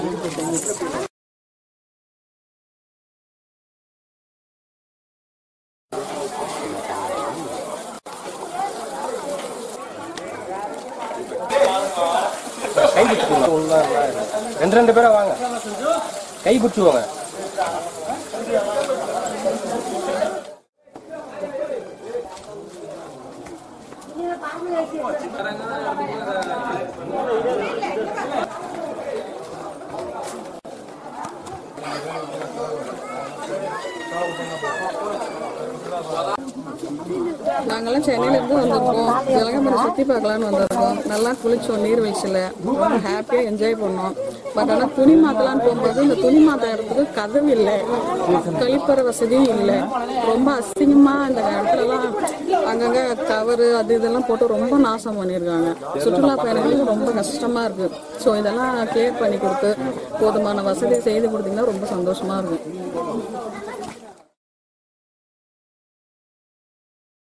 கை பிடிச்சுக்கோங்க ரெண்டு ரெண்டு பேரா வாங்க கை பிடிச்சுவோங்க நாங்கெல்லாம் சென்னையிலேருந்து வந்திருக்கோம் ஜலகம்பரை சுற்றி பார்க்கலான்னு வந்திருக்கோம் நல்லா குளிச்சோம் நீர்வீழ்ச்சியில் ரொம்ப ஹாப்பியாக என்ஜாய் பண்ணோம் பட் ஆனால் துணி மாற்றலான்னு போகும்போது இந்த துணி மாற்ற இடத்துக்கு கதவு இல்லை கழிப்பற வசதியும் இல்லை ரொம்ப அசிங்கமாக இந்த இடத்துலலாம் அங்கங்கே கவரு அது இதெல்லாம் போட்டு ரொம்ப நாசம் பண்ணியிருக்காங்க சுற்றுலா பயணிகளுக்கு ரொம்ப கஷ்டமாக இருக்குது ஸோ இதெல்லாம் கேர் பண்ணி கொடுத்து போதுமான வசதி செய்து கொடுத்தீங்கன்னா ரொம்ப சந்தோஷமாக இருக்கும்